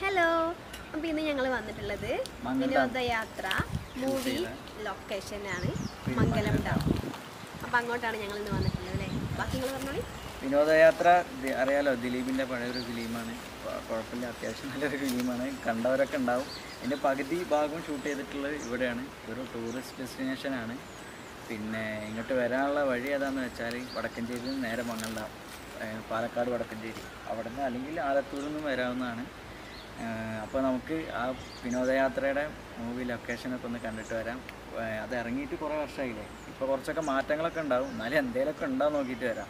Hello അപ്പോൾ ഇന്ന് ഞങ്ങൾ വന്നിട്ടുള്ളത് മംഗലം. വിനോദയാത്ര മൂവി ലൊക്കേഷനാണ് മംഗലം ഡാം അപ്പോൾ അങ്ങോട്ടാണ് ഞങ്ങൾ ഇന്ന് വന്നിട്ടുള്ളത് അല്ലേ ബാക്കി നിങ്ങൾ പറഞ്ഞോളി വിനോദയാത്ര ദി- അറിയാലോ ദിലീപിൻ്റെ പഴയൊരു ഫിലിമാണ് കൊ- കുഴപ്പമില്ല അത്യാവശ്യം നല്ലൊരു ഫിലിമാണ് കണ്ടവരൊക്കെ ഉണ്ടാവും അതിൻ്റെ പകുതി ഭാഗം ഷൂട്ട് ചെയ്തിട്ടുള്ളത് ഇവിടെയാണ് ഒരു ടൂറിസ്റ്റ് ഡെസ്റ്റിനേഷനാണ് പിന്നെ ഇങ്ങോട്ട് വരാനുള്ള വഴി ഏതാണെന്ന് വെച്ചാൽ വടക്കഞ്ചേരിയിൽ നിന്ന് നേരെ മംഗള പാലക്കാട് വടക്കഞ്ചേരി അവിടെ നിന്ന് അല്ലെങ്കിൽ ആലത്തൂരിൽ നിന്നും വരാവുന്നതാണ് അപ്പോൾ നമുക്ക് ആ വിനോദയാത്രയുടെ മൂവി ലൊക്കേഷനൊക്കെ ഒന്ന് കണ്ടിട്ട് വരാം ഏഹ് അത് ഇറങ്ങിയിട്ട് കുറേ വർഷമായില്ലേ ഇപ്പോൾ കുറച്ചൊക്കെ മാറ്റങ്ങളൊക്കെ ഉണ്ടാവും എന്നാലും എന്തെങ്കിലുമൊക്കെ ഉണ്ടോ നോക്കിയിട്ട് വരാം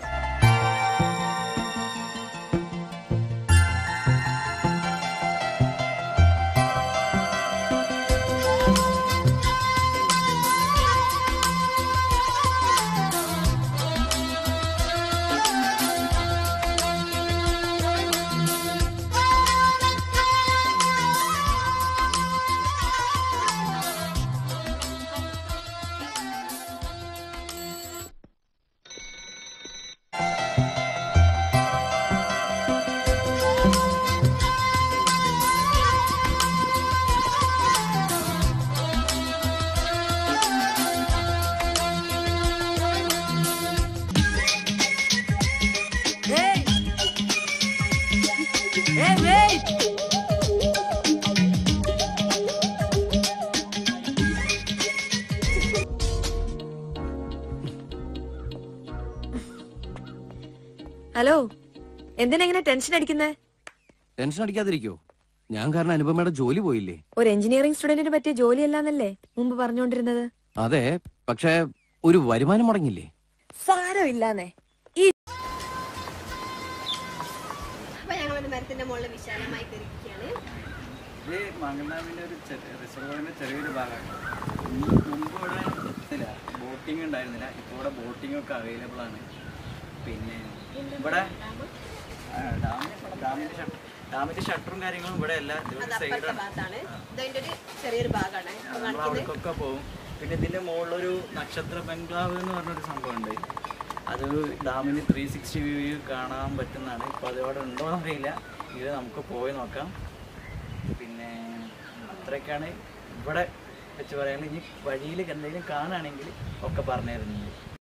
Hey! Hey, wait! ഹലോ എന്തിനാ ഇങ്ങനെ ടെൻഷൻ അടിക്കുന്നേ ടെൻഷൻ അടിക്കാതിരിക്കോ ഞാൻ കാരണം അനുപമയുടെ ജോലി പോയില്ലേ ഒരു എഞ്ചിനീയറിംഗ് സ്റ്റുഡന്റിന് പറ്റിയ ജോലിയല്ലാന്നല്ലേ മുമ്പ് പറഞ്ഞുകൊണ്ടിരുന്നത് അതെ പക്ഷെ ഒരു വരുമാനം മുടങ്ങില്ലേ സാരമില്ലാന്നേ അപ്പോൾ ഞങ്ങളൊരു മരത്തിൻ്റെ മുകളിൽ വിശാലമായി കയറിയിരിക്കുകയാണ് ഇത് മംഗളാമിൻ്റെ ഒരു റിസർവറിൻ്റെ ചെറിയൊരു ഭാഗമാണ് ഈ മുമ്പ് ഇവിടെ ഇല്ല ബോട്ടിംഗ് ഉണ്ടായിരുന്നില്ല ഇപ്പോൾ ഇവിടെ ബോട്ടിംഗ് ഒക്കെ അവൈലബിൾ ആണ് പിന്നെ ഇവിടെ ആ, ഡാമിന് ഡാമിൻ്റെ ഷട്ടർ ഡാമിൻ്റെ ഷട്ടറും കാര്യങ്ങളും ഇവിടെ അല്ല അത് ഇതൊരു അപ്പുറത്തെ സൈഡാണ് ഭാഗത്താണ് ഇതതിൻ്റെ ഒരു ചെറിയൊരു ഭാഗമാണ് ഇപ്പോൾ നമ്മൾ കാണിക്കുന്നത് അവിടേക്കൊക്കെ പോകും പിന്നെ ഇതിന്റെ മുകളിലൊരു നക്ഷത്ര ബംഗ്ലാവ് എന്ന് പറഞ്ഞൊരു സംഭവമുണ്ട് അത് ഡാമിന് ത്രീ സിക്സ്റ്റി വ്യൂ കാണാൻ പറ്റുന്നതാണ് ഇപ്പോൾ അതവിടെ ഉണ്ടോ എന്നറിയില്ല ഇത് നമുക്ക് പോയി നോക്കാം പിന്നെ അത്രയൊക്കെയാണ് ഇവിടെ വെച്ച് പറയാനുള്ളത് ഇനി വഴിയിൽ എന്തെങ്കിലും കാണുകയാണെങ്കിൽ ഒക്കെ പറഞ്ഞു തരുന്നുണ്ട്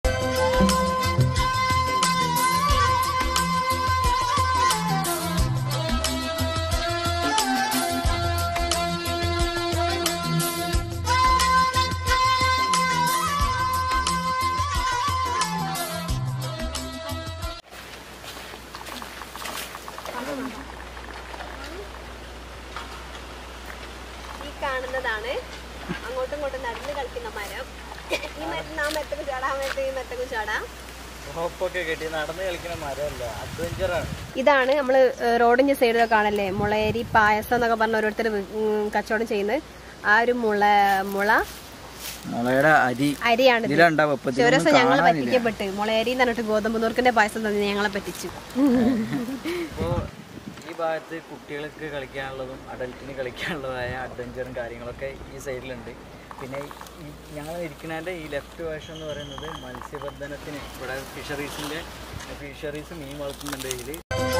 ഈ കാണുന്നതാണ് അങ്ങോട്ടും ഇങ്ങോട്ടും നടന്ന് കളിക്കുന്ന മരം ഈ മരത്തിന് ആ മരത്തേക്ക് ചാടാം ആ മരത്തേക്ക് ഈ മരത്തേക്കും ചാടാം ഹോപ്പൊക്കെ കെട്ടി നടന്ന് കളിക്കുന്ന മരമല്ല അഡ്വഞ്ചറാണ് ഇതാണ് നമ്മൾ റോഡിന്റെ സൈഡിലൊക്കെ കാണല്ലേ മുളയരി പായസം എന്നൊക്കെ പറഞ്ഞ ഓരോരുത്തർ കച്ചവടം ചെയ്യുന്നത് ആ ഒരു മുള മുള മുളയുടെ അരി അരിയാണ് ഇതിലുണ്ടാവും ഇപ്പൊ ഒരു ദിവസം ഞങ്ങൾ പറ്റിക്കപ്പെട്ട് മുളയരി എന്ന് പറഞ്ഞിട്ട് ഗോതമ്പ് നുറുക്കിന്റെ പായസം തന്നെ ഞങ്ങളെ പറ്റിച്ചു ഇപ്പോൾ ഈ ഭാഗത്ത് കുട്ടികൾക്ക് കളിക്കാനുള്ളതും അഡൽട്ടിന് കളിക്കാനുള്ളതായ അഡ്വഞ്ചറും കാര്യങ്ങളൊക്കെ ഈ സൈഡിലുണ്ട് പിന്നെ ഈ ഞങ്ങൾ ഇരിക്കുന്നതിൻ്റെ ഈ ലെഫ്റ്റ് വശം എന്ന് പറയുന്നത് മത്സ്യബന്ധനത്തിന് ഇവിടെ ഫിഷറീസിൻ്റെ ഫിഷറീസ് മീൻ വളർത്തുന്നുണ്ട് ഇതിൽ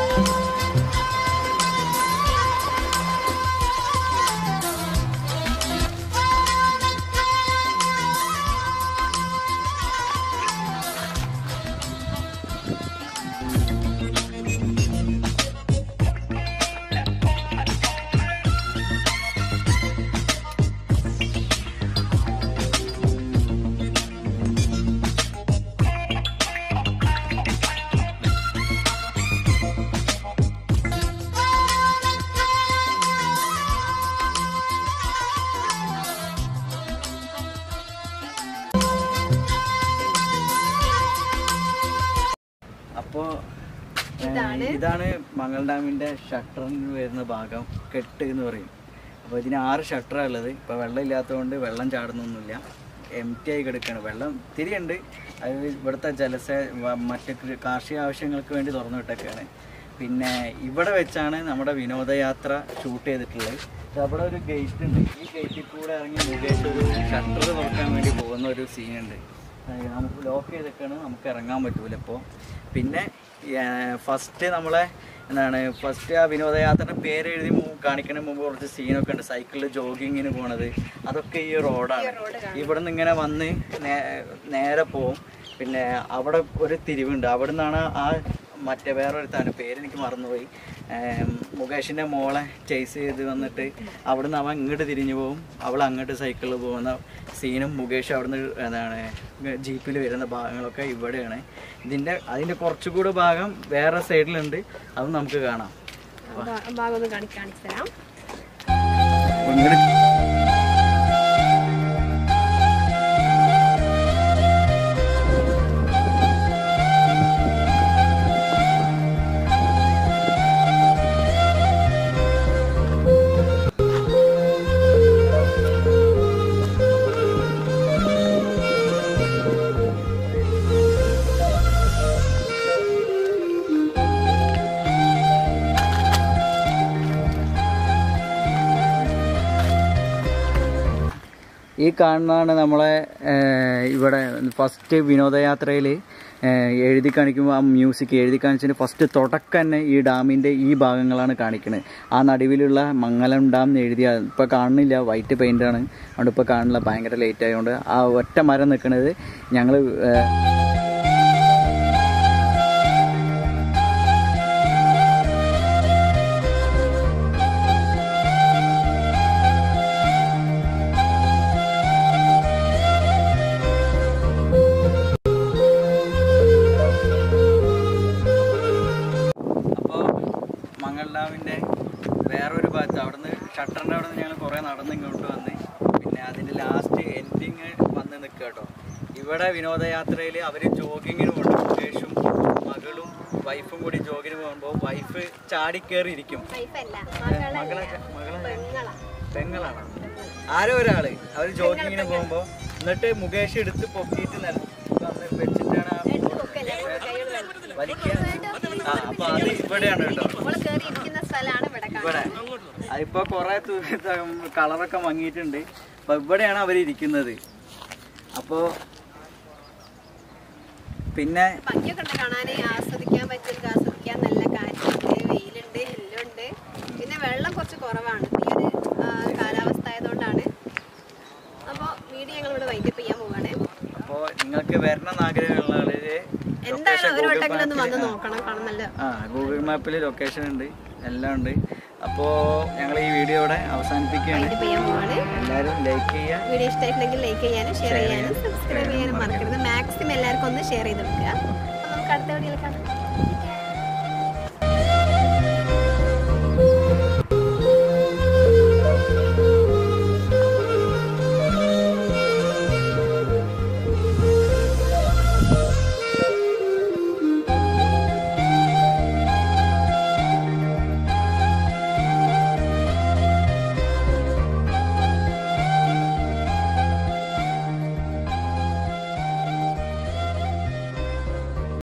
അപ്പോൾ ഇതാണ് മംഗൾ ഡാമിൻ്റെ ഷട്ടറിന് വരുന്ന ഭാഗം കെട്ട് എന്ന് പറയും അപ്പോൾ ഇതിന് ആറ് ഷട്ടറാണ് ഉള്ളത് ഇപ്പോൾ വെള്ളം ഇല്ലാത്തതുകൊണ്ട് വെള്ളം ചാടുന്നൊന്നുമില്ല എം ടി ആയി കിടക്കുകയാണ് വെള്ളം തിരിയുണ്ട് അത് ഇവിടുത്തെ ജലസ വ- മറ്റ് കൃ- കാർഷിക ആവശ്യങ്ങൾക്ക് വേണ്ടി തുറന്നു വിട്ടൊക്കെയാണ് പിന്നെ ഇവിടെ വെച്ചാണ് നമ്മുടെ വിനോദയാത്ര ഷൂട്ട് ചെയ്തിട്ടുള്ളത് ഇത് അവിടെ ഒരു ഗേറ്റ് ഉണ്ട് ഈ ഗേറ്റിൽ കൂടെ ഇറങ്ങി മുകേഷ് ഒരു ഷട്ടർ തുറക്കാൻ വേണ്ടി പോകുന്ന ഒരു സീനുണ്ട് അത് നമുക്ക് ലോക്ക് ചെയ്തൊക്കെയാണ് നമുക്ക് ഇറങ്ങാൻ പറ്റൂല ഇപ്പോൾ പിന്നെ ഫസ്റ്റ് നമ്മളെ എന്താണ് ഫസ്റ്റ് ആ വിനോദയാത്രയുടെ പേര് എഴുതി മു- കാണിക്കുന്നതിന് മുമ്പ് കുറച്ച് സീനൊക്കെ ഉണ്ട് സൈക്കിളിൽ ജോഗിങ്ങിന് പോണത് അതൊക്കെ ഈ റോഡാണ് ഇവിടെ നിന്ന് ഇങ്ങനെ വന്ന് നേ- നേരെ പോവും പിന്നെ അവിടെ ഒരു തിരിവുണ്ട് അവിടെ നിന്നാണ് ആ മറ്റേ വേറൊരുത്താണ് പേരെനിക്ക് മറന്നുപോയി ഏം, മുകേഷിൻ്റെ മോളെ ചേസ് ചെയ്ത് വന്നിട്ട് അവിടുന്ന് അവൻ ഇങ്ങോട്ട് തിരിഞ്ഞു പോകും അവൾ അങ്ങോട്ട് സൈക്കിളിൽ പോകുന്ന സീനും മുകേഷ് അവിടുന്ന് എന്താണ് ജീപ്പിൽ വരുന്ന ഭാഗങ്ങളൊക്കെ ഇവിടെയാണ് ഇതിൻ്റെ അതിൻ്റെ കുറച്ചുകൂടി ഭാഗം വേറെ സൈഡിലുണ്ട് അത് നമുക്ക് കാണാം ഭാ- ഭാഗം ഒന്ന് കാണി കാണിച്ചു തരാം അപ്പോൾ ഇങ്ങോട്ട് ഈ കാണുന്നതാണ് നമ്മളെ ഏഹ്, ഇവിടെ ഫസ്റ്റ് വിനോദയാത്രയിൽ എഴുതി കാണിക്കുമ്പോൾ ആ മ്യൂസിക് എഴുതി കാണിച്ചതിന് ഫസ്റ്റ് തുടക്കം തന്നെ ഈ ഡാമിൻ്റെ ഈ ഭാഗങ്ങളാണ് കാണിക്കുന്നത് ആ നടുവിലുള്ള മംഗലം ഡാം എന്ന് എഴുതിയ ഇപ്പോൾ കാണുന്നില്ല വൈറ്റ് പെയിൻ്റാണ് അതുകൊണ്ട് ഇപ്പോൾ കാണില്ല ഭയങ്കര ലേറ്റ് ആയതുകൊണ്ട് ആ ഒറ്റ മരം നിൽക്കുന്നത് ഞങ്ങൾ അപ്പോൾ മംഗൾ ഡാമിൻ്റെ വേറൊരു ഭാഗത്ത് അവിടുന്ന് ഷട്ടറിൻ്റെ അവിടെ നിന്ന് ഞങ്ങൾ കുറേ നടന്ന് ഇങ്ങോട്ട് വന്ന് പിന്നെ അതിൻ്റെ ലാസ്റ്റ് എൻഡിങ് വന്ന് നിൽക്കുക കേട്ടോ ഇവിടെ വിനോദയാത്രയിൽ അവർ ജോഗിങ്ങിന് പോകും മുകേഷും മകളും വൈഫും കൂടി ജോഗിന് പോകുമ്പോൾ വൈഫ് ചാടിക്കേറി ഇരിക്കും വൈഫല്ല മകളെ മകളെ പെങ്ങളാ പെങ്ങളാണ് ആരോ ഒരാള് അവർ ജോഗിങ്ങിന് പോകുമ്പോൾ എന്നിട്ട് മുകേഷ് എടുത്ത് പൊക്കിയിട്ട് നിലത്ത് വന്ന് വെച്ചിട്ടാണ് ആ പൊക്കല്ലേ കൈകൾ വേണം വലിക്കുക ആ അപ്പൊ അത് ഇവിടെയാണ് കേട്ടോ നമ്മള് കേറി ഇരിക്കുന്ന സ്ഥലമാണ് ഇവിടെ ഇവിടെ കാണുന്നത് അതിപ്പോ കൊറേ കളറൊക്കെ മങ്ങിയിട്ടുണ്ട് അപ്പൊ ഇവിടെയാണ് അവർ ഇരിക്കുന്നത് അപ്പോ പിന്നെ ഭംഗിയൊക്കെ ഉണ്ട് കാണാന് ആസ്വദിക്കാൻ പറ്റും ആസ്വദിക്കാൻ നല്ല കാറ്റുണ്ട് വെയിലുണ്ട് എല്ലാം ഉണ്ട് പിന്നെ വെള്ളം കുറച്ച് കുറവാണ് ഈ ഒരു ആ, കാലാവസ്ഥ ആയതുകൊണ്ടാണ് അപ്പോൾ വീഡിയോ ഞങ്ങൾ ഇവിടെ വൈകിട്ട് ചെയ്യാൻ പോവാണ് അപ്പോ നിങ്ങൾക്ക് വരണം എന്ന് ആഗ്രഹമുള്ളവര് എന്തായാലും ഒരു വട്ടെങ്കിലും ഒന്ന് വന്ന് നോക്കണം കാണാൻ നല്ല ആ ഗൂഗിൾ മാപ്പിൽ ലൊക്കേഷൻ ഉണ്ട് എല്ലാം ഉണ്ട് അപ്പോ ഞങ്ങൾ ഈ വീഡിയോ ഇവിടെ അവസാനിപ്പിക്കുകയാണ് വൈകിട്ട് ചെയ്യാൻ പോവാണ് എല്ലാവരും ലൈക്ക് ചെയ്യുക വീഡിയോ ഇഷ്ടമായിട്ടുണ്ടെങ്കിൽ ലൈക്ക് ചെയ്യാനും ഷെയർ ചെയ്യാനും സബ്സ്ക്രൈബ് ചെയ്യാനും മറക്കരുത് മാക്സിമം എല്ലാവർക്കും ഒന്ന് ഷെയർ ചെയ്ത് കൊടുക്കുക അപ്പോൾ നമുക്ക് അടുത്ത വീഡിയോയിൽ കാണാം